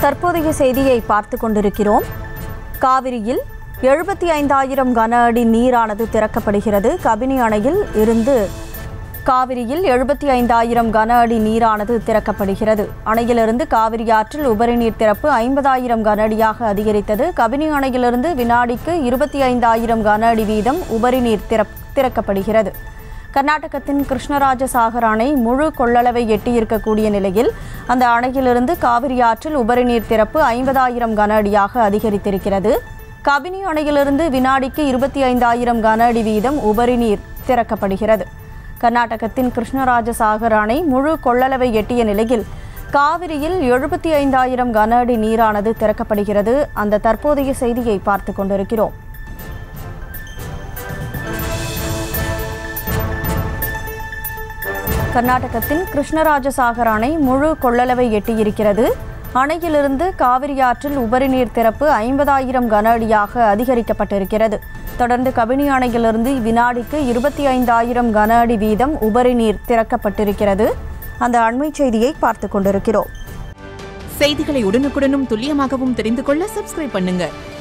தற்போதைய செய்தியை பார்த்து கொண்டிருக்கிறோம் காவிரியில் எழுபத்தி ஐந்தாயிரம் கன அடி நீரானது திறக்கப்படுகிறது கபினி அணையில் இருந்து காவிரியில் எழுபத்தி ஐந்தாயிரம் கன அடி நீரானது திறக்கப்படுகிறது அணையிலிருந்து காவிரி ஆற்றில் உபரி நீர் திறப்பு ஐம்பதாயிரம் கன அடியாக அதிகரித்தது கபினி அணையிலிருந்து வினாடிக்கு இருபத்தி ஐந்தாயிரம் கன அடி வீதம் உபரி நீர் திறப் திறக்கப்படுகிறது கர்நாடகத்தின் கிருஷ்ணராஜசாகர் அணை முழு கொள்ளளவை எட்டியிருக்கக்கூடிய நிலையில் அந்த அணையிலிருந்து காவிரி ஆற்றில் உபரி நீர் திறப்பு ஐம்பதாயிரம் கன அடியாக அதிகரித்திருக்கிறது கபினி அணையிலிருந்து வினாடிக்கு இருபத்தி ஐந்தாயிரம் கன அடி வீதம் உபரி நீர் திறக்கப்படுகிறது கர்நாடகத்தின் கிருஷ்ணராஜசாகர் அணை முழு கொள்ளளவை எட்டிய நிலையில் காவிரியில் எழுபத்தி ஐந்தாயிரம் கன அடி நீரானது திறக்கப்படுகிறது அந்த தற்போதைய செய்தியை பார்த்து கொண்டிருக்கிறோம் கர்நாடகத்தின் கிருஷ்ணராஜசாகர் அணை முழு கொள்ளளவை எட்டியிருக்கிறது அணையிலிருந்து காவிரி ஆற்றில் உபரி நீர் திறப்பு ஐம்பதாயிரம் கன அடியாக அதிகரிக்கப்பட்டிருக்கிறது தொடர்ந்து கபினி அணையிலிருந்து வினாடிக்கு இருபத்தி ஐந்தாயிரம் கன அடி வீதம் உபரி நீர் திறக்கப்பட்டிருக்கிறது அந்த அண்மை செய்தியை பார்த்து கொண்டிருக்கிறோம் செய்திகளை உடனுக்குடனும் துல்லியமாகவும் தெரிந்து கொள்ள சப்ஸ்கிரைப் பண்ணுங்க